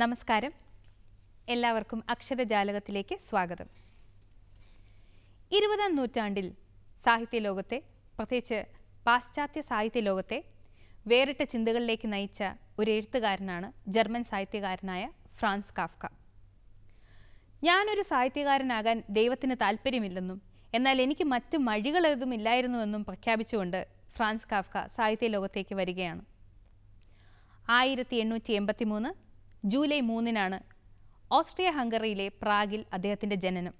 നമസ്കാരം എല്ലാവർക്കും അക്ഷരജാലകത്തിലേക്ക് സ്വാഗതം ഇരുപതാം നൂറ്റാണ്ടിൽ സാഹിത്യ ലോകത്തെ പ്രത്യേകിച്ച് പാശ്ചാത്യ സാഹിത്യ ലോകത്തെ വേറിട്ട ചിന്തകളിലേക്ക് നയിച്ച ഒരു എഴുത്തുകാരനാണ് ജർമ്മൻ സാഹിത്യകാരനായ ഫ്രാൻസ് കാഫ്ക ഞാനൊരു സാഹിത്യകാരനാകാൻ ദൈവത്തിന് താല്പര്യമില്ലെന്നും എന്നാൽ എനിക്ക് മറ്റ് വഴികളേതും ഇല്ലായിരുന്നുവെന്നും പ്രഖ്യാപിച്ചുകൊണ്ട് ഫ്രാൻസ് കാഫ്ക സാഹിത്യ ലോകത്തേക്ക് വരികയാണ് ആയിരത്തി എണ്ണൂറ്റി എൺപത്തി മൂന്ന് ജൂലൈ മൂന്നിനാണ് ഓസ്ട്രിയ ഹംഗറിയിലെ പ്രാഗിൽ അദ്ദേഹത്തിൻ്റെ ജനനം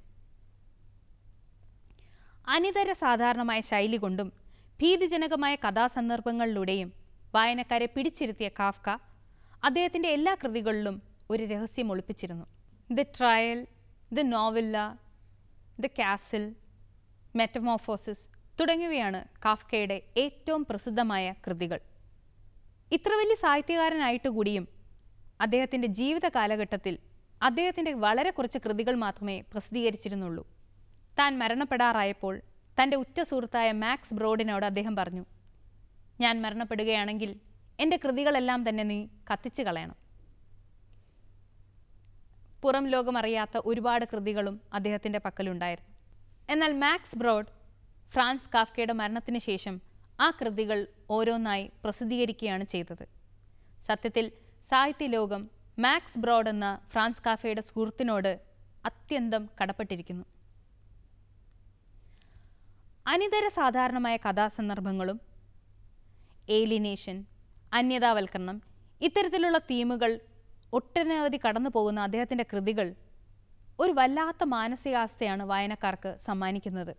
അനിതര സാധാരണമായ ശൈലി കൊണ്ടും ഭീതിജനകമായ കഥാസന്ദർഭങ്ങളിലൂടെയും വായനക്കാരെ പിടിച്ചിരുത്തിയ കാഫ്ക അദ്ദേഹത്തിൻ്റെ എല്ലാ കൃതികളിലും ഒരു രഹസ്യം ഒളിപ്പിച്ചിരുന്നു the Trial the novella the Castle Metamorphosis തുടങ്ങിയവയാണ് കാഫ്കയുടെ ഏറ്റവും പ്രസിദ്ധമായ കൃതികൾ ഇത്ര വലിയ സാഹിത്യകാരനായിട്ട് കൂടിയും അദ്ദേഹത്തിൻ്റെ ജീവിത കാലഘട്ടത്തിൽ അദ്ദേഹത്തിൻ്റെ വളരെ കുറച്ച് കൃതികൾ മാത്രമേ പ്രസിദ്ധീകരിച്ചിരുന്നുള്ളൂ താൻ മരണപ്പെടാറായപ്പോൾ തൻ്റെ ഉറ്റ സുഹൃത്തായ മാക്സ് ബ്രോഡിനോട് അദ്ദേഹം പറഞ്ഞു ഞാൻ മരണപ്പെടുകയാണെങ്കിൽ എൻ്റെ കൃതികളെല്ലാം തന്നെ നീ കത്തിച്ചു കളയണം പുറം ലോകമറിയാത്ത ഒരുപാട് കൃതികളും അദ്ദേഹത്തിൻ്റെ പക്കലുണ്ടായിരുന്നു എന്നാൽ മാക്സ് ബ്രോഡ് ഫ്രാൻസ് കാഫ്കയുടെ മരണത്തിന് ശേഷം ആ കൃതികൾ ഓരോന്നായി പ്രസിദ്ധീകരിക്കുകയാണ് ചെയ്തത് സത്യത്തിൽ സാഹിത്യ ലോകം മാക്സ് ബ്രോഡ് എന്ന ഫ്രാൻസ് കാഫയുടെ സുഹൃത്തിനോട് അത്യന്തം കടപ്പെട്ടിരിക്കുന്നു അനിതര സാധാരണമായ കഥാസന്ദർഭങ്ങളും ഏലിനേഷൻ അന്യതാവൽക്കരണം ഇത്തരത്തിലുള്ള തീമുകൾ ഒട്ടനവധി കടന്നു പോകുന്ന അദ്ദേഹത്തിൻ്റെ കൃതികൾ ഒരു വല്ലാത്ത മാനസികാവസ്ഥയാണ് വായനക്കാർക്ക് സമ്മാനിക്കുന്നത്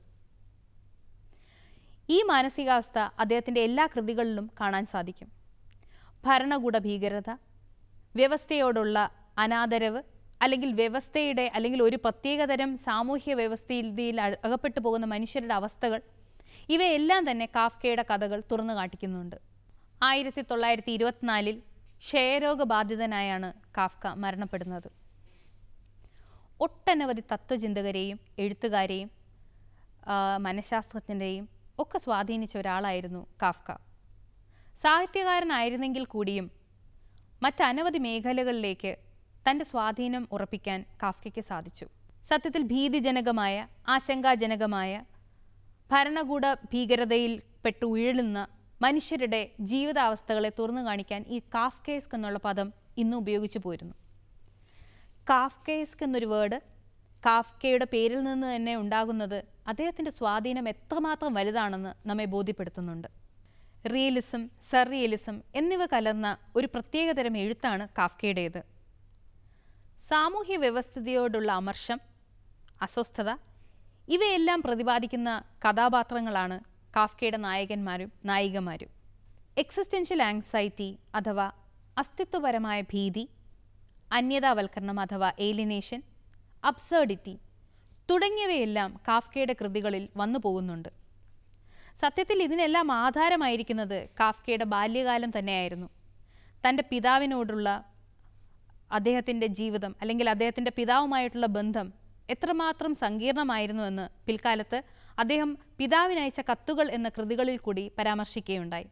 ഈ മാനസികാവസ്ഥ അദ്ദേഹത്തിൻ്റെ എല്ലാ കൃതികളിലും കാണാൻ സാധിക്കും ഭരണകൂട ഭീകരത വ്യവസ്ഥയോടുള്ള അനാദരവ് അല്ലെങ്കിൽ വ്യവസ്ഥയുടെ അല്ലെങ്കിൽ ഒരു പ്രത്യേകതരം സാമൂഹ്യ വ്യവസ്ഥയിൽ അ- അകപ്പെട്ടു പോകുന്ന മനുഷ്യരുടെ അവസ്ഥകൾ ഇവയെല്ലാം തന്നെ കാഫ്കയുടെ കഥകൾ തുറന്നു കാട്ടിക്കുന്നുണ്ട് ആയിരത്തി തൊള്ളായിരത്തി ഇരുപത്തിനാലിൽ ക്ഷയരോഗബാധിതനായാണ് കാഫ്ക മരണപ്പെടുന്നത് ഒട്ടനവധി തത്വചിന്തകരെയും എഴുത്തുകാരെയും ആ, മനഃശാസ്ത്രജ്ഞരെയും ഒക്കെ സ്വാധീനിച്ച ഒരാളായിരുന്നു കാഫ്ക സാഹിത്യകാരനായിരുന്നെങ്കിൽ കൂടിയും മറ്റനവധി മേഖലകളിലേക്ക് തൻ്റെ സ്വാധീനം ഉറപ്പിക്കാൻ കാഫ്കയ്ക്ക് സാധിച്ചു സത്യത്തിൽ ഭീതിജനകമായ ആശങ്കാജനകമായ ഭരണകൂട ഭീകരതയിൽ പെട്ട് ഉഴലുന്ന മനുഷ്യരുടെ ജീവിതാവസ്ഥകളെ തുറന്നു കാണിക്കാൻ ഈ കാഫ്കേസ്ക് എന്നുള്ള പദം ഇന്ന് ഉപയോഗിച്ചു പോരുന്നു കാഫ്കേസ്ക് എന്നൊരു വേർഡ് കാഫ്കയുടെ പേരിൽ നിന്ന് തന്നെ ഉണ്ടാകുന്നത് അദ്ദേഹത്തിൻ്റെ സ്വാധീനം എത്രമാത്രം വലുതാണെന്ന് നമ്മെ ബോധ്യപ്പെടുത്തുന്നുണ്ട് റിയലിസം സർറിയലിസം എന്നിവ കലർന്ന ഒരു പ്രത്യേകതരം എഴുത്താണ് കാഫ്കയുടേത് സാമൂഹ്യ വ്യവസ്ഥിതിയോടുള്ള അമർഷം അസ്വസ്ഥത ഇവയെല്ലാം പ്രതിപാദിക്കുന്ന കഥാപാത്രങ്ങളാണ് കാഫ്കയുടെ നായകന്മാരും നായികമാരും എക്സിസ്റ്റൻഷ്യൽ ആങ്സൈറ്റി അഥവാ അസ്തിത്വപരമായ ഭീതി അന്യതാവൽക്കരണം അഥവാ ഏലിനേഷൻ അബ്സേർഡിറ്റി തുടങ്ങിയവയെല്ലാം കാഫ്കയുടെ കൃതികളിൽ വന്നു പോകുന്നുണ്ട് സത്യത്തിൽ ഇതിനെല്ലാം ആധാരമായിരിക്കുന്നത് കാഫ്കയുടെ ബാല്യകാലം തന്നെയായിരുന്നു തൻ്റെ പിതാവിനോടുള്ള അദ്ദേഹത്തിൻ്റെ ജീവിതം അല്ലെങ്കിൽ അദ്ദേഹത്തിൻ്റെ പിതാവുമായിട്ടുള്ള ബന്ധം എത്രമാത്രം സങ്കീർണമായിരുന്നുവെന്ന് പിൽക്കാലത്ത് അദ്ദേഹം പിതാവിനയച്ച കത്തുകൾ എന്ന കൃതികളിൽ കൂടി പരാമർശിക്കുകയുണ്ടായി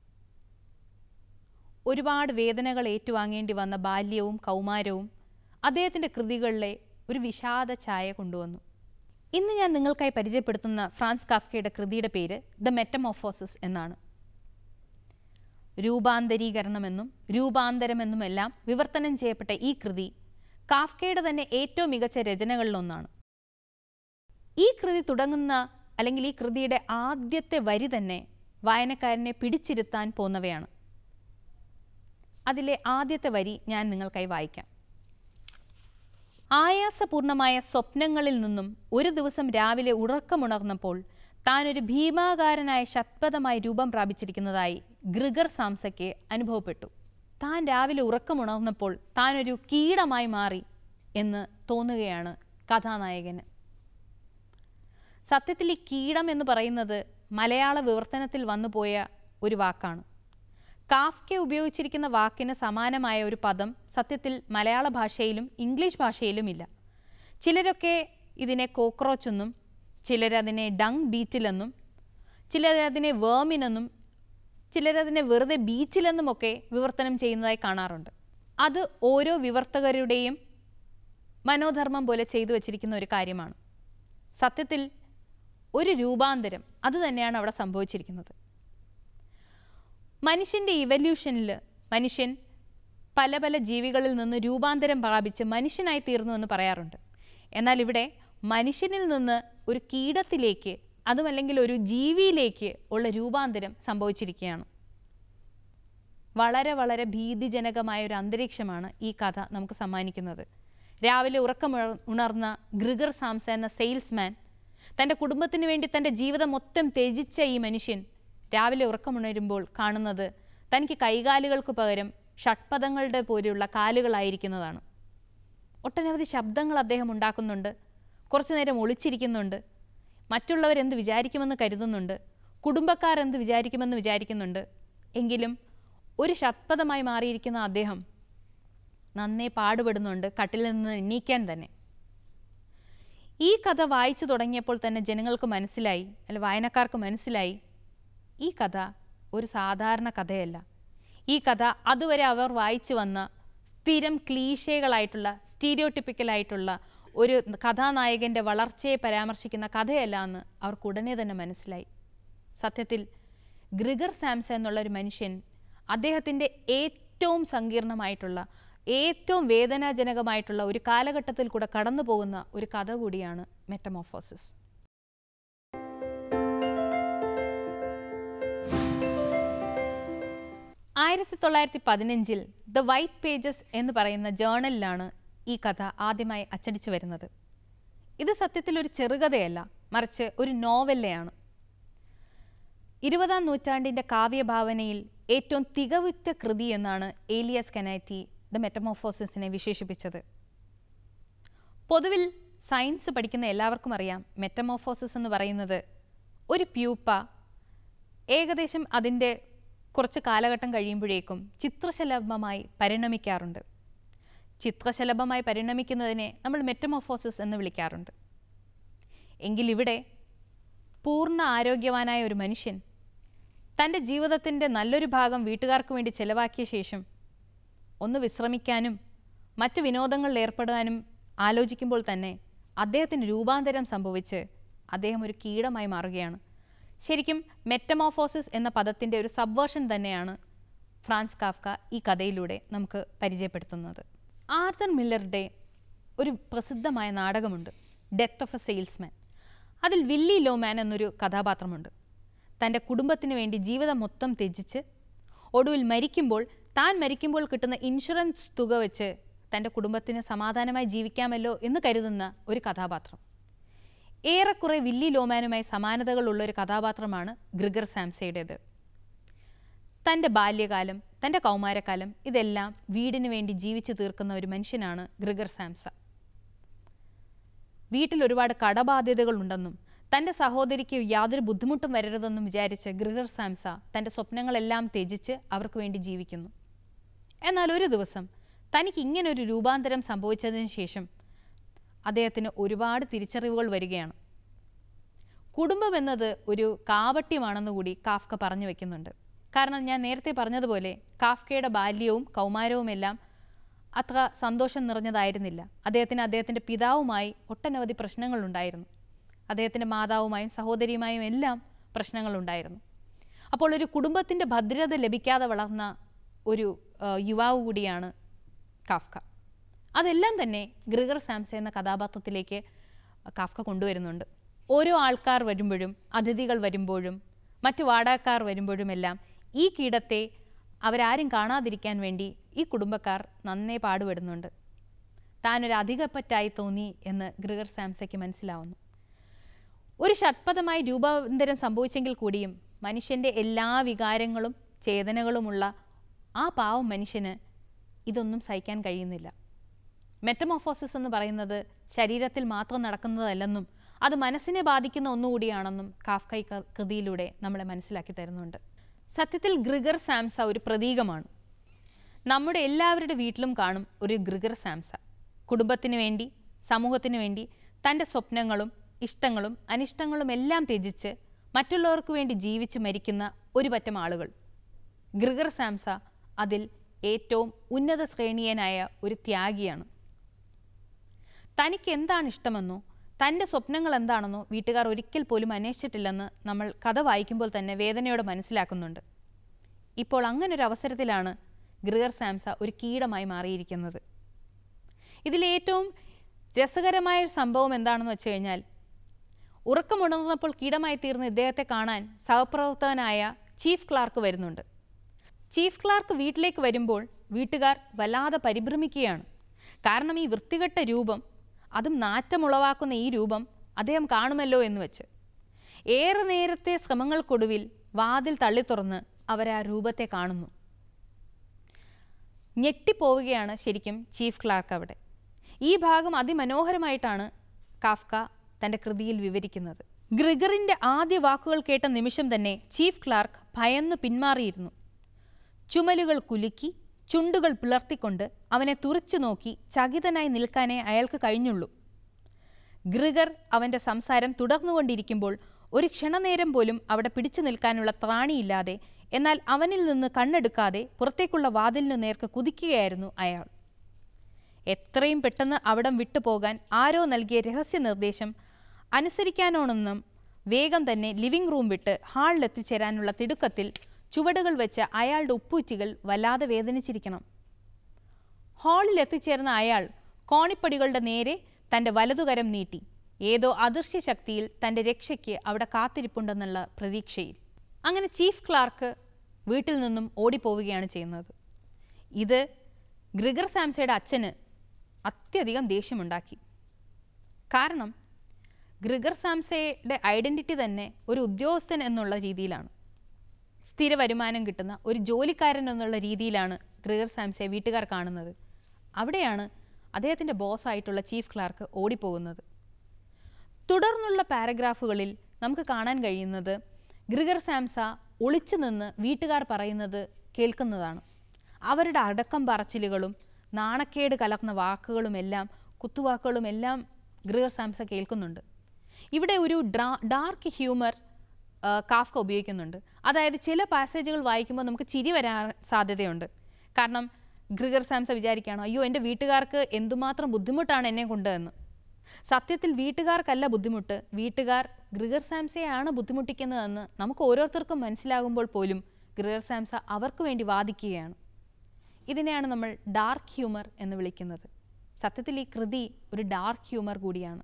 ഒരുപാട് വേദനകൾ ഏറ്റുവാങ്ങേണ്ടി വന്ന ബാല്യവും കൗമാരവും അദ്ദേഹത്തിൻ്റെ കൃതികളിലെ ഒരു വിഷാദ ഛായ കൊണ്ടുവന്നു ഇന്ന് ഞാൻ നിങ്ങൾക്കായി പരിചയപ്പെടുത്തുന്ന ഫ്രാൻസ് കാഫ്കയുടെ കൃതിയുടെ പേര് ദ മെറ്റമോഫോസിസ് എന്നാണ് രൂപാന്തരീകരണമെന്നും രൂപാന്തരമെന്നുമെല്ലാം വിവർത്തനം ചെയ്യപ്പെട്ട ഈ കൃതി കാഫ്കയുടെ തന്നെ ഏറ്റവും മികച്ച രചനകളിലൊന്നാണ് ഈ കൃതി തുടങ്ങുന്ന അല്ലെങ്കിൽ ഈ കൃതിയുടെ ആദ്യത്തെ വരി തന്നെ വായനക്കാരനെ പിടിച്ചിരുത്താൻ പോന്നവയാണ് അതിലെ ആദ്യത്തെ വരി ഞാൻ നിങ്ങൾക്കായി വായിക്കാം ആയാസപൂർണമായ സ്വപ്നങ്ങളിൽ നിന്നും ഒരു ദിവസം രാവിലെ ഉറക്കമുണർന്നപ്പോൾ താൻ ഒരു ഭീമാകാരനായ ശത്പഥമായ രൂപം പ്രാപിച്ചിരിക്കുന്നതായി ഗ്രിഗർ സാംസയ്ക്ക് അനുഭവപ്പെട്ടു താൻ രാവിലെ ഉറക്കമുണർന്നപ്പോൾ താൻ ഒരു കീടമായി മാറി എന്ന് തോന്നുകയാണ് കഥാനായകന് സത്യത്തിൽ ഈ കീടം എന്ന് പറയുന്നത് മലയാള വിവർത്തനത്തിൽ വന്നുപോയ ഒരു വാക്കാണ് കാഫ്കെ ഉപയോഗിച്ചിരിക്കുന്ന വാക്കിന് സമാനമായ ഒരു പദം സത്യത്തിൽ മലയാള ഭാഷയിലും ഇംഗ്ലീഷ് ഭാഷയിലും ഇല്ല ചിലരൊക്കെ ഇതിനെ കോക്രോച്ച് എന്നും ചിലരതിനെ ഡങ് ബീറ്റിലെന്നും ചിലരതിനെ വേമിനെന്നും ചിലരതിനെ വെറുതെ ബീച്ചിലെന്നുമൊക്കെ വിവർത്തനം ചെയ്യുന്നതായി കാണാറുണ്ട് അത് ഓരോ വിവർത്തകരുടെയും മനോധർമ്മം പോലെ ചെയ്തു വച്ചിരിക്കുന്ന ഒരു കാര്യമാണ് സത്യത്തിൽ ഒരു രൂപാന്തരം അത് തന്നെയാണ് അവിടെ സംഭവിച്ചിരിക്കുന്നത് മനുഷ്യൻ്റെ ഇവല്യൂഷനിൽ മനുഷ്യൻ പല പല ജീവികളിൽ നിന്ന് രൂപാന്തരം പ്രാപിച്ച് മനുഷ്യനായി തീർന്നു എന്ന് പറയാറുണ്ട് എന്നാൽ ഇവിടെ മനുഷ്യനിൽ നിന്ന് ഒരു കീടത്തിലേക്ക് അതുമല്ലെങ്കിൽ ഒരു ജീവിയിലേക്ക് ഉള്ള രൂപാന്തരം സംഭവിച്ചിരിക്കുകയാണ് വളരെ വളരെ ഭീതിജനകമായ ഒരു അന്തരീക്ഷമാണ് ഈ കഥ നമുക്ക് സമ്മാനിക്കുന്നത് രാവിലെ ഉറക്കം ഉണർന്ന ഗ്രിഗർ സാംസ എന്ന സെയിൽസ്മാൻ തൻ്റെ കുടുംബത്തിന് വേണ്ടി തൻ്റെ ജീവിതം മൊത്തം ത്യജിച്ച ഈ മനുഷ്യൻ രാവിലെ ഉറക്കമുണരുമ്പോൾ കാണുന്നത് തനിക്ക് കൈകാലുകൾക്ക് പകരം ഷഡ്പദങ്ങളുടെ പോലെയുള്ള കാലുകളായിരിക്കുന്നതാണ് ഒട്ടനവധി ശബ്ദങ്ങൾ അദ്ദേഹം ഉണ്ടാക്കുന്നുണ്ട് കുറച്ചു നേരം ഒളിച്ചിരിക്കുന്നുണ്ട് മറ്റുള്ളവരെന്ത് വിചാരിക്കുമെന്ന് കരുതുന്നുണ്ട് കുടുംബക്കാർ എന്ത് വിചാരിക്കുമെന്ന് വിചാരിക്കുന്നുണ്ട് എങ്കിലും ഒരു ഷഡ്പദമായി മാറിയിരിക്കുന്ന അദ്ദേഹം നന്നേ പാടുപെടുന്നുണ്ട് കട്ടിൽ നിന്ന് എണ്ണീക്കാൻ തന്നെ ഈ കഥ വായിച്ചു തുടങ്ങിയപ്പോൾ തന്നെ ജനങ്ങൾക്ക് മനസ്സിലായി അല്ല വായനക്കാർക്ക് മനസ്സിലായി ഈ കഥ ഒരു സാധാരണ കഥയല്ല ഈ കഥ അതുവരെ അവർ വായിച്ചു വന്ന സ്ഥിരം ക്ലീശകളായിട്ടുള്ള സ്റ്റീരിയോട്ടിപ്പിക്കലായിട്ടുള്ള ഒരു കഥാനായകൻ്റെ വളർച്ചയെ പരാമർശിക്കുന്ന കഥയല്ല എന്ന് അവർക്ക് ഉടനെ തന്നെ മനസ്സിലായി സത്യത്തിൽ ഗ്രിഗർ സാംസ എന്നുള്ള ഒരു മനുഷ്യൻ അദ്ദേഹത്തിൻ്റെ ഏറ്റവും സങ്കീർണമായിട്ടുള്ള ഏറ്റവും വേദനാജനകമായിട്ടുള്ള ഒരു കാലഘട്ടത്തിൽ കൂടെ കടന്നു പോകുന്ന ഒരു കഥ കൂടിയാണ് മെറ്റമോഫോസിസ് ആയിരത്തി തൊള്ളായിരത്തി പതിനഞ്ചിൽ ദ വൈറ്റ് പേജസ് എന്ന് പറയുന്ന ജേണലിലാണ് ഈ കഥ ആദ്യമായി അച്ചടിച്ചു വരുന്നത് ഇത് സത്യത്തിൽ ഒരു ചെറുകഥയല്ല മറിച്ച് ഒരു നോവല്ലയാണ് ഇരുപതാം നൂറ്റാണ്ടിൻ്റെ കാവ്യഭാവനയിൽ ഏറ്റവും തികവുറ്റ കൃതി എന്നാണ് ഏലിയസ് കനാറ്റി ദ മെറ്റമോഫോസിസിനെ വിശേഷിപ്പിച്ചത് പൊതുവിൽ സയൻസ് പഠിക്കുന്ന എല്ലാവർക്കും അറിയാം മെറ്റമോഫോസിസ് എന്ന് പറയുന്നത് ഒരു പ്യൂപ്പ ഏകദേശം അതിൻ്റെ കുറച്ച് കാലഘട്ടം കഴിയുമ്പോഴേക്കും ചിത്രശലഭമായി പരിണമിക്കാറുണ്ട് ചിത്രശലഭമായി പരിണമിക്കുന്നതിനെ നമ്മൾ മെറ്റമോഫോസിസ് എന്ന് വിളിക്കാറുണ്ട് എങ്കിലിവിടെ പൂർണ്ണ ആരോഗ്യവാനായ ഒരു മനുഷ്യൻ തൻ്റെ ജീവിതത്തിൻ്റെ നല്ലൊരു ഭാഗം വീട്ടുകാർക്ക് വേണ്ടി ചെലവാക്കിയ ശേഷം ഒന്ന് വിശ്രമിക്കാനും മറ്റ് വിനോദങ്ങളിൽ ഏർപ്പെടാനും ആലോചിക്കുമ്പോൾ തന്നെ അദ്ദേഹത്തിന് രൂപാന്തരം സംഭവിച്ച് അദ്ദേഹം ഒരു കീടമായി മാറുകയാണ് ശരിക്കും മെറ്റമോഫോസിസ് എന്ന പദത്തിൻ്റെ ഒരു സബ്വേർഷൻ തന്നെയാണ് ഫ്രാൻസ് കാഫ്ക ഈ കഥയിലൂടെ നമുക്ക് പരിചയപ്പെടുത്തുന്നത് ആർത്തർ മില്ലറുടെ ഒരു പ്രസിദ്ധമായ നാടകമുണ്ട് ഡെത്ത് ഓഫ് എ സെയിൽസ്മാൻ അതിൽ വില്ലി ലോമാൻ എന്നൊരു കഥാപാത്രമുണ്ട് തൻ്റെ കുടുംബത്തിന് വേണ്ടി ജീവിതം മൊത്തം ത്യജിച്ച് ഒടുവിൽ മരിക്കുമ്പോൾ താൻ മരിക്കുമ്പോൾ കിട്ടുന്ന ഇൻഷുറൻസ് തുക വെച്ച് തൻ്റെ കുടുംബത്തിന് സമാധാനമായി ജീവിക്കാമല്ലോ എന്ന് കരുതുന്ന ഒരു കഥാപാത്രം ഏറെക്കുറെ വില്ലി ലോമാനുമായി സമാനതകളുള്ള ഒരു കഥാപാത്രമാണ് ഗ്രിഗർ സാംസയുടേത് തൻ്റെ ബാല്യകാലം തൻ്റെ കൗമാരക്കാലം ഇതെല്ലാം വീടിന് വേണ്ടി ജീവിച്ചു തീർക്കുന്ന ഒരു മനുഷ്യനാണ് ഗ്രിഗർ സാംസ വീട്ടിൽ ഒരുപാട് കടബാധ്യതകളുണ്ടെന്നും തൻ്റെ സഹോദരിക്ക് യാതൊരു ബുദ്ധിമുട്ടും വരരുതെന്നും വിചാരിച്ച് ഗ്രിഗർ സാംസ തൻ്റെ സ്വപ്നങ്ങളെല്ലാം ത്യജിച്ച് അവർക്ക് വേണ്ടി ജീവിക്കുന്നു എന്നാൽ ഒരു ദിവസം തനിക്ക് ഇങ്ങനെ ഒരു രൂപാന്തരം സംഭവിച്ചതിന് ശേഷം അദ്ദേഹത്തിന് ഒരുപാട് തിരിച്ചറിവുകൾ വരികയാണ് കുടുംബം എന്നത് ഒരു കാപട്യമാണെന്ന് കൂടി കാഫ്ക പറഞ്ഞു വെക്കുന്നുണ്ട് കാരണം ഞാൻ നേരത്തെ പറഞ്ഞതുപോലെ കാഫ്കയുടെ ബാല്യവും കൗമാരവുമെല്ലാം അത്ര സന്തോഷം നിറഞ്ഞതായിരുന്നില്ല അദ്ദേഹത്തിന് അദ്ദേഹത്തിൻ്റെ പിതാവുമായി ഒട്ടനവധി പ്രശ്നങ്ങളുണ്ടായിരുന്നു അദ്ദേഹത്തിൻ്റെ മാതാവുമായും സഹോദരിയുമായും എല്ലാം പ്രശ്നങ്ങളുണ്ടായിരുന്നു അപ്പോൾ ഒരു കുടുംബത്തിൻ്റെ ഭദ്രത ലഭിക്കാതെ വളർന്ന ഒരു ആ, യുവാവ് കൂടിയാണ് കാഫ്ക അതെല്ലാം തന്നെ ഗ്രിഗർ സാംസ എന്ന കഥാപാത്രത്തിലേക്ക് കാഫ്ക കൊണ്ടുവരുന്നുണ്ട് ഓരോ ആൾക്കാർ വരുമ്പോഴും അതിഥികൾ വരുമ്പോഴും മറ്റു വാടകക്കാർ വരുമ്പോഴുമെല്ലാം ഈ കീടത്തെ അവരാരും കാണാതിരിക്കാൻ വേണ്ടി ഈ കുടുംബക്കാർ നന്നേ പാടുപെടുന്നുണ്ട് താനൊരു അധികപ്പറ്റായി തോന്നി എന്ന് ഗ്രിഗർ സാംസയ്ക്ക് മനസ്സിലാവുന്നു ഒരു ഷഡ്പദമായി രൂപാന്തരം സംഭവിച്ചെങ്കിൽ കൂടിയും മനുഷ്യൻ്റെ എല്ലാ വികാരങ്ങളും ചേതനകളുമുള്ള ആ പാവം മനുഷ്യന് ഇതൊന്നും സഹിക്കാൻ കഴിയുന്നില്ല മെറ്റമോഫോസിസ് എന്ന് പറയുന്നത് ശരീരത്തിൽ മാത്രം നടക്കുന്നതല്ലെന്നും അത് മനസ്സിനെ ബാധിക്കുന്ന ഒന്നുകൂടിയാണെന്നും കാഫ്ക ഈ ക- കൃതിയിലൂടെ നമ്മളെ മനസ്സിലാക്കി തരുന്നുണ്ട് സത്യത്തിൽ ഗ്രിഗർ സാംസ ഒരു പ്രതീകമാണ് നമ്മുടെ എല്ലാവരുടെ വീട്ടിലും കാണും ഒരു ഗ്രിഗർ സാംസ കുടുംബത്തിന് വേണ്ടി സമൂഹത്തിന് വേണ്ടി തൻ്റെ സ്വപ്നങ്ങളും ഇഷ്ടങ്ങളും അനിഷ്ടങ്ങളും എല്ലാം ത്യജിച്ച് മറ്റുള്ളവർക്ക് വേണ്ടി ജീവിച്ച് മരിക്കുന്ന ഒരു പറ്റം ആളുകൾ ഗ്രിഗർ സാംസ അതിൽ ഏറ്റവും ഉന്നത ശ്രേണീയനായ ഒരു ത്യാഗിയാണ് തനിക്ക് എന്താണ് ഇഷ്ടമെന്നോ തൻ്റെ സ്വപ്നങ്ങൾ എന്താണെന്നോ വീട്ടുകാർ ഒരിക്കൽ പോലും അന്വേഷിച്ചിട്ടില്ലെന്ന് നമ്മൾ കഥ വായിക്കുമ്പോൾ തന്നെ വേദനയോടെ മനസ്സിലാക്കുന്നുണ്ട് ഇപ്പോൾ അങ്ങനൊരു അവസരത്തിലാണ് ഗ്രിഗർ സാംസ ഒരു കീടമായി മാറിയിരിക്കുന്നത് ഇതിലേറ്റവും രസകരമായ ഒരു സംഭവം എന്താണെന്ന് വെച്ച് കഴിഞ്ഞാൽ ഉറക്കമുണർന്നപ്പോൾ കീടമായി തീർന്ന ഇദ്ദേഹത്തെ കാണാൻ സഹപ്രവർത്തകനായ ചീഫ് ക്ലാർക്ക് വരുന്നുണ്ട് ചീഫ് ക്ലാർക്ക് വീട്ടിലേക്ക് വരുമ്പോൾ വീട്ടുകാർ വല്ലാതെ പരിഭ്രമിക്കുകയാണ് കാരണം ഈ വൃത്തികെട്ട രൂപം അതും നാറ്റമുളവാക്കുന്ന ഈ രൂപം അദ്ദേഹം കാണുമല്ലോ എന്ന് വെച്ച് ഏറെ നേരത്തെ ശ്രമങ്ങൾക്കൊടുവിൽ വാതിൽ തള്ളിത്തുറന്ന് അവർ ആ രൂപത്തെ കാണുന്നു ഞെട്ടിപ്പോവുകയാണ് ശരിക്കും ചീഫ് ക്ലാർക്ക് അവിടെ ഈ ഭാഗം അതിമനോഹരമായിട്ടാണ് കാഫ്ക തൻ്റെ കൃതിയിൽ വിവരിക്കുന്നത് ഗ്രിഗറിൻ്റെ ആദ്യ വാക്കുകൾ കേട്ട നിമിഷം തന്നെ ചീഫ് ക്ലാർക്ക് ഭയന്നു പിന്മാറിയിരുന്നു ചുമലുകൾ കുലുക്കി ചുണ്ടുകൾ പിളർത്തിക്കൊണ്ട് അവനെ തുറച്ചു നോക്കി ചകിതനായി നിൽക്കാനേ അയാൾക്ക് കഴിഞ്ഞുള്ളൂ ഗ്രിഗർ അവൻ്റെ സംസാരം തുടർന്നുകൊണ്ടിരിക്കുമ്പോൾ ഒരു ക്ഷണനേരം പോലും അവിടെ പിടിച്ചു നിൽക്കാനുള്ള ത്രാണിയില്ലാതെ എന്നാൽ അവനിൽ നിന്ന് കണ്ണെടുക്കാതെ പുറത്തേക്കുള്ള വാതിലിനു നേർക്ക് കുതിക്കുകയായിരുന്നു അയാൾ എത്രയും പെട്ടെന്ന് അവിടം വിട്ടുപോകാൻ ആരോ നൽകിയ രഹസ്യ നിർദ്ദേശം അനുസരിക്കാനോണെന്നും വേഗം തന്നെ ലിവിംഗ് റൂം വിട്ട് ഹാളിലെത്തിച്ചേരാനുള്ള തിടുക്കത്തിൽ ചുവടുകൾ വെച്ച അയാളുടെ ഉപ്പൂറ്റികൾ വല്ലാതെ വേദനിച്ചിരിക്കണം ഹാളിൽ എത്തിച്ചേർന്ന അയാൾ കോണിപ്പടികളുടെ നേരെ തൻ്റെ വലതുകരം നീട്ടി ഏതോ അദൃശ്യ ശക്തിയിൽ തൻ്റെ രക്ഷയ്ക്ക് അവിടെ കാത്തിരിപ്പുണ്ടെന്നുള്ള പ്രതീക്ഷയിൽ അങ്ങനെ ചീഫ് ക്ലാർക്ക് വീട്ടിൽ നിന്നും ഓടിപ്പോവുകയാണ് ചെയ്യുന്നത് ഇത് ഗ്രിഗർ സാംസയുടെ അച്ഛന് അത്യധികം ദേഷ്യമുണ്ടാക്കി കാരണം ഗ്രിഗർ സാംസയുടെ ഐഡൻറ്റിറ്റി തന്നെ ഒരു ഉദ്യോഗസ്ഥൻ എന്നുള്ള രീതിയിലാണ് സ്ഥിര വരുമാനം കിട്ടുന്ന ഒരു ജോലിക്കാരൻ എന്നുള്ള രീതിയിലാണ് ഗ്രിഗർ സാംസയെ വീട്ടുകാർ കാണുന്നത് അവിടെയാണ് അദ്ദേഹത്തിൻ്റെ ബോസായിട്ടുള്ള ചീഫ് ക്ലാർക്ക് ഓടിപ്പോകുന്നത് തുടർന്നുള്ള പാരഗ്രാഫുകളിൽ നമുക്ക് കാണാൻ കഴിയുന്നത് ഗ്രിഗർ സാംസ ഒളിച്ചു നിന്ന് വീട്ടുകാർ പറയുന്നത് കേൾക്കുന്നതാണ് അവരുടെ അടക്കം പറച്ചിലുകളും നാണക്കേട് കലർന്ന വാക്കുകളുമെല്ലാം കുത്തുവാക്കുകളുമെല്ലാം ഗ്രിഗർ സാംസ കേൾക്കുന്നുണ്ട് ഇവിടെ ഒരു ഡ്രാ ഡാർക്ക് ഹ്യൂമർ ആ, കാഫ്ക ഉപയോഗിക്കുന്നുണ്ട് അതായത് ചില പാസേജുകൾ വായിക്കുമ്പോൾ നമുക്ക് ചിരി വരാൻ സാധ്യതയുണ്ട് കാരണം ഗ്രിഗർ സാംസ വിചാരിക്കുകയാണ് അയ്യോ എൻ്റെ വീട്ടുകാർക്ക് എന്തുമാത്രം ബുദ്ധിമുട്ടാണ് എന്നെ കൊണ്ട് എന്ന് സത്യത്തിൽ വീട്ടുകാർക്കല്ല ബുദ്ധിമുട്ട് വീട്ടുകാർ ഗ്രിഗർ സാംസയെയാണ് ബുദ്ധിമുട്ടിക്കുന്നതെന്ന് നമുക്ക് ഓരോരുത്തർക്കും മനസ്സിലാകുമ്പോൾ പോലും ഗ്രിഗർ സാംസ അവർക്ക് വേണ്ടി വാദിക്കുകയാണ് ഇതിനെയാണ് നമ്മൾ ഡാർക്ക് ഹ്യൂമർ എന്ന് വിളിക്കുന്നത് സത്യത്തിൽ ഈ കൃതി ഒരു ഡാർക്ക് ഹ്യൂമർ കൂടിയാണ്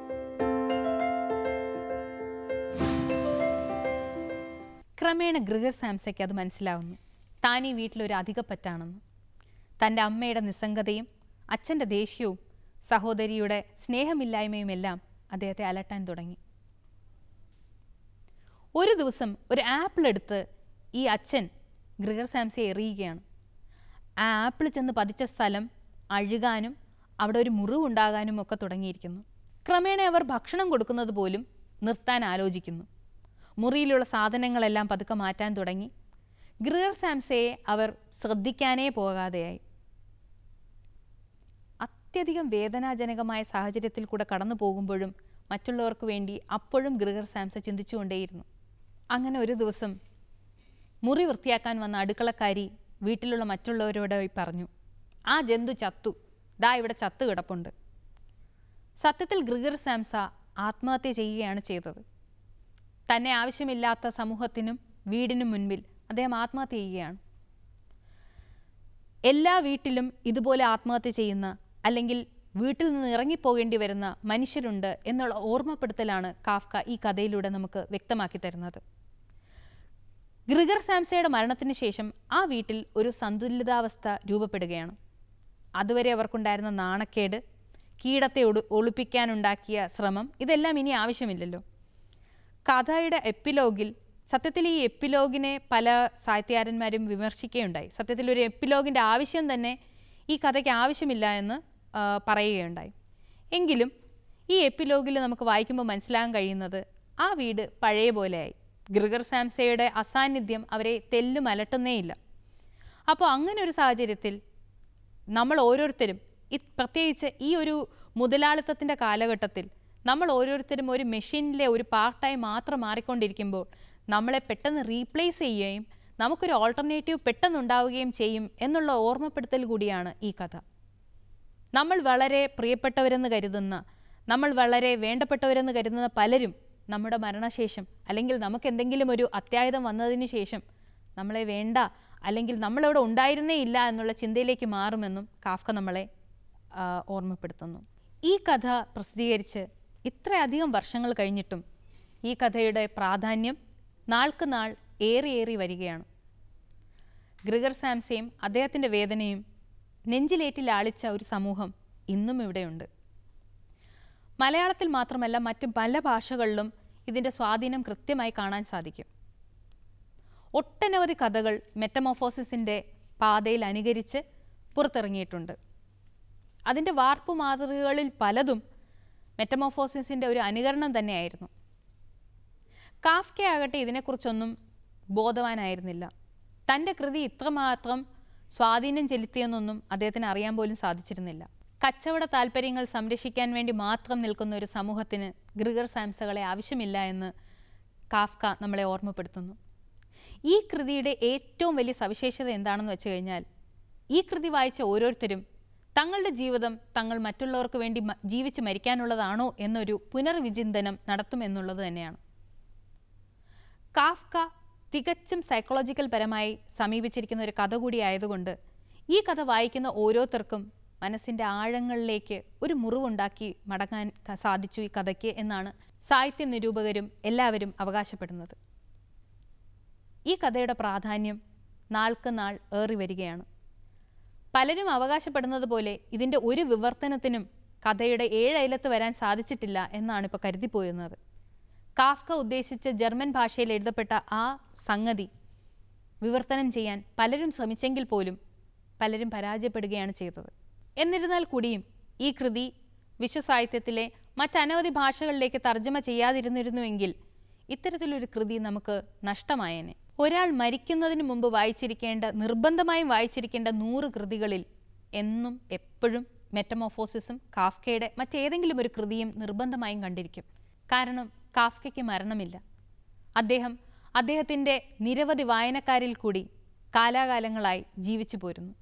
ക്രമേണ ഗ്രിഗർ സാംസയ്ക്ക് അത് മനസ്സിലാവുന്നു താൻ ഈ വീട്ടിലൊരു അധികപ്പറ്റാണെന്ന് തൻ്റെ അമ്മയുടെ നിസ്സംഗതയും അച്ഛൻ്റെ ദേഷ്യവും സഹോദരിയുടെ സ്നേഹമില്ലായ്മയുമെല്ലാം അദ്ദേഹത്തെ അലട്ടാൻ തുടങ്ങി ഒരു ദിവസം ഒരു ആപ്പിൾ എടുത്ത് ഈ അച്ഛൻ ഗ്രിഗർ സാംസയെ എറിയുകയാണ് ആ ആപ്പിൾ ചെന്ന് പതിച്ച സ്ഥലം അഴുകാനും അവിടെ ഒരു മുറിവുണ്ടാകാനും ഒക്കെ തുടങ്ങിയിരിക്കുന്നു ക്രമേണ അവർ ഭക്ഷണം കൊടുക്കുന്നത് പോലും നിർത്താൻ ആലോചിക്കുന്നു മുറിയിലുള്ള സാധനങ്ങളെല്ലാം പതുക്കെ മാറ്റാൻ തുടങ്ങി ഗ്രിഗർ സാംസയെ അവർ ശ്രദ്ധിക്കാനേ പോകാതെയായി അത്യധികം വേദനാജനകമായ സാഹചര്യത്തിൽ കൂടെ കടന്നു പോകുമ്പോഴും മറ്റുള്ളവർക്ക് വേണ്ടി അപ്പോഴും ഗ്രിഗർ സാംസ ചിന്തിച്ചുകൊണ്ടേയിരുന്നു അങ്ങനെ ഒരു ദിവസം മുറി വൃത്തിയാക്കാൻ വന്ന അടുക്കളക്കാരി വീട്ടിലുള്ള മറ്റുള്ളവരോട് പോയി പറഞ്ഞു ആ ജന്തു ചത്തു ദാ ഇവിടെ ചത്തു കിടപ്പുണ്ട് സത്യത്തിൽ ഗ്രിഗർ സാംസ ആത്മഹത്യ ചെയ്യുകയാണ് ചെയ്തത് തന്നെ ആവശ്യമില്ലാത്ത സമൂഹത്തിനും വീടിനും മുൻപിൽ അദ്ദേഹം ആത്മഹത്യ ചെയ്യുകയാണ് എല്ലാ വീട്ടിലും ഇതുപോലെ ആത്മഹത്യ ചെയ്യുന്ന അല്ലെങ്കിൽ വീട്ടിൽ നിന്ന് ഇറങ്ങിപ്പോകേണ്ടി വരുന്ന മനുഷ്യരുണ്ട് എന്നുള്ള ഓർമ്മപ്പെടുത്തലാണ് കാഫ്ക ഈ കഥയിലൂടെ നമുക്ക് വ്യക്തമാക്കി തരുന്നത് ഗ്രിഗർ സാംസയുടെ മരണത്തിന് ശേഷം ആ വീട്ടിൽ ഒരു സന്തുലിതാവസ്ഥ രൂപപ്പെടുകയാണ് അതുവരെ അവർക്കുണ്ടായിരുന്ന നാണക്കേട് കീടത്തെ ഒളു ഒളിപ്പിക്കാനുണ്ടാക്കിയ ശ്രമം ഇതെല്ലാം ഇനി ആവശ്യമില്ലല്ലോ കഥയുടെ എപ്പിലോഗിൽ സത്യത്തിൽ ഈ എപ്പിലോഗിനെ പല സാഹിത്യകാരന്മാരും വിമർശിക്കുകയുണ്ടായി സത്യത്തിൽ ഒരു എപ്പിലോഗിൻ്റെ ആവശ്യം തന്നെ ഈ കഥയ്ക്ക് ആവശ്യമില്ല എന്ന് ആ, പറയുകയുണ്ടായി എങ്കിലും ഈ എപ്പിലോഗിൽ നമുക്ക് വായിക്കുമ്പോൾ മനസ്സിലാകാൻ കഴിയുന്നത് ആ വീട് പഴയ പോലെയായി ഗ്രിഗർ സാംസയുടെ അസാന്നിധ്യം അവരെ തെല്ലും അലട്ടുന്നേയില്ല അപ്പോൾ അങ്ങനെ ഒരു സാഹചര്യത്തിൽ നമ്മൾ ഓരോരുത്തരും ഈ പ്രത്യേകിച്ച് ഈ ഒരു മുതലാളിത്തത്തിൻ്റെ കാലഘട്ടത്തിൽ നമ്മൾ ഓരോരുത്തരും ഒരു മെഷീനിലെ ഒരു പാർട്ടായി മാത്രം മാറിക്കൊണ്ടിരിക്കുമ്പോൾ നമ്മളെ പെട്ടെന്ന് റീപ്ലേസ് ചെയ്യുകയും നമുക്കൊരു ഓൾട്ടർനേറ്റീവ് പെട്ടെന്നുണ്ടാവുകയും ചെയ്യും എന്നുള്ള ഓർമ്മപ്പെടുത്തൽ കൂടിയാണ് ഈ കഥ നമ്മൾ വളരെ പ്രിയപ്പെട്ടവരെന്ന് കരുതുന്ന നമ്മൾ വളരെ വേണ്ടപ്പെട്ടവരെന്ന് കരുതുന്ന പലരും നമ്മുടെ മരണശേഷം അല്ലെങ്കിൽ നമുക്ക് എന്തെങ്കിലും ഒരു അത്യാഹിതം വന്നതിന് ശേഷം നമ്മളെ വേണ്ട അല്ലെങ്കിൽ നമ്മളിവിടെ ഉണ്ടായിരുന്നേ ഇല്ല എന്നുള്ള ചിന്തയിലേക്ക് മാറുമെന്നും കാഫ്ക നമ്മളെ ആ, ഓർമ്മപ്പെടുത്തുന്നു ഈ കഥ പ്രസിദ്ധീകരിച്ച് ഇത്രയധികം വർഷങ്ങൾ കഴിഞ്ഞിട്ടും ഈ കഥയുടെ പ്രാധാന്യം നാൾക്ക് നാൾ ഏറി ഏറി വരികയാണ് ഗ്രിഗർ സാംസയും അദ്ദേഹത്തിൻ്റെ വേദനയും നെഞ്ചിലേറ്റി ലാളിച്ച ഒരു സമൂഹം ഇന്നും ഇവിടെയുണ്ട് മലയാളത്തിൽ മാത്രമല്ല മറ്റ് പല ഭാഷകളിലും ഇതിൻ്റെ സ്വാധീനം കൃത്യമായി കാണാൻ സാധിക്കും ഒട്ടനവധി കഥകൾ മെറ്റമോഫോസിസിൻ്റെ പാതയിൽ അനുകരിച്ച് പുറത്തിറങ്ങിയിട്ടുണ്ട് അതിൻ്റെ വാർപ്പ് മാതൃകകളിൽ പലതും മെറ്റമോഫോസിസിൻ്റെ ഒരു അനുകരണം തന്നെയായിരുന്നു കാഫ്കെ ആകട്ടെ ഇതിനെക്കുറിച്ചൊന്നും ബോധവാനായിരുന്നില്ല തൻ്റെ കൃതി ഇത്രമാത്രം സ്വാധീനം ചെലുത്തിയെന്നൊന്നും അദ്ദേഹത്തിന് അറിയാൻ പോലും സാധിച്ചിരുന്നില്ല കച്ചവട താല്പര്യങ്ങൾ സംരക്ഷിക്കാൻ വേണ്ടി മാത്രം നിൽക്കുന്ന ഒരു സമൂഹത്തിന് ഗ്രിഗർ സാംസകളെ ആവശ്യമില്ല എന്ന് കാഫ്ക നമ്മളെ ഓർമ്മപ്പെടുത്തുന്നു ഈ കൃതിയുടെ ഏറ്റവും വലിയ സവിശേഷത എന്താണെന്ന് വെച്ച് കഴിഞ്ഞാൽ ഈ കൃതി വായിച്ച ഓരോരുത്തരും തങ്ങളുടെ ജീവിതം തങ്ങൾ മറ്റുള്ളവർക്ക് വേണ്ടി മ- ജീവിച്ച് മരിക്കാനുള്ളതാണോ എന്നൊരു പുനർവിചിന്തനം നടത്തുമെന്നുള്ളത് തന്നെയാണ് കാഫ്ക തികച്ചും സൈക്കോളജിക്കൽ പരമായി സമീപിച്ചിരിക്കുന്ന ഒരു കഥ കൂടി ആയതുകൊണ്ട് ഈ കഥ വായിക്കുന്ന ഓരോരുത്തർക്കും മനസ്സിൻ്റെ ആഴങ്ങളിലേക്ക് ഒരു മുറിവുണ്ടാക്കി മടങ്ങാൻ ക- സാധിച്ചു ഈ കഥയ്ക്ക് എന്നാണ് സാഹിത്യ നിരൂപകരും എല്ലാവരും അവകാശപ്പെടുന്നത് ഈ കഥയുടെ പ്രാധാന്യം നാൾക്ക് നാൾ ഏറി വരികയാണ് പലരും അവകാശപ്പെടുന്നത് പോലെ ഇതിൻ്റെ ഒരു വിവർത്തനത്തിനും കഥയുടെ ഏഴയലത്ത് വരാൻ സാധിച്ചിട്ടില്ല എന്നാണ് ഇപ്പോൾ കരുതിപ്പോയിരുന്നത് കാഫ്ക ഉദ്ദേശിച്ച ജർമ്മൻ ഭാഷയിൽ എഴുതപ്പെട്ട ആ സംഗതി വിവർത്തനം ചെയ്യാൻ പലരും ശ്രമിച്ചെങ്കിൽ പോലും പലരും പരാജയപ്പെടുകയാണ് ചെയ്തത് എന്നിരുന്നാൽ കൂടിയും ഈ കൃതി വിശ്വസാഹിത്യത്തിലെ മറ്റനവധി ഭാഷകളിലേക്ക് തർജ്ജമ ചെയ്യാതിരുന്നിരുന്നുവെങ്കിൽ ഇത്തരത്തിലൊരു കൃതി നമുക്ക് നഷ്ടമായേനെ ഒരാൾ മരിക്കുന്നതിന് മുമ്പ് വായിച്ചിരിക്കേണ്ട നിർബന്ധമായും വായിച്ചിരിക്കേണ്ട നൂറ് കൃതികളിൽ എന്നും എപ്പോഴും മെറ്റമോഫോസിസും കാഫ്കയുടെ മറ്റേതെങ്കിലും ഒരു കൃതിയും നിർബന്ധമായും കണ്ടിരിക്കും കാരണം കാഫ്കയ്ക്ക് മരണമില്ല അദ്ദേഹം അദ്ദേഹത്തിൻ്റെ നിരവധി വായനക്കാരിൽ കൂടി കാലാകാലങ്ങളായി ജീവിച്ചു പോരുന്നു